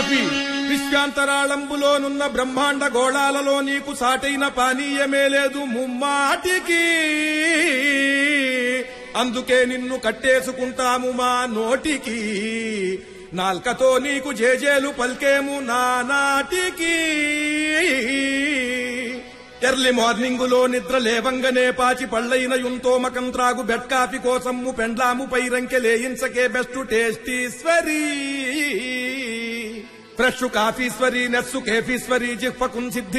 coffee విశ్వాంతరాళంబులోనున్న బ్రహ్మాండ గోళాలలో నీకు సాటైన పానీయమే లేదు ముమ్మాటికి అందుకే నిన్ను కట్టేసుకుంటాము మా నోటికి నాల్కతో నీకు జేజేలు పల్కేము నానాటికి ఎర్లీ మార్నింగులో నిద్ర లేవంగనే పాచి పళ్ళైన యుంతోమకం త్రాగు బెడ్ కాఫీ కోసము పెండ్లాము పైరంకె లేయించకే బెస్ట్ టేస్టీశ్వరీ ఫ్రెష్ కాఫీశ్వరి నెస్సు కేఫీశ్వరి జిహ్వకుం సిద్ధి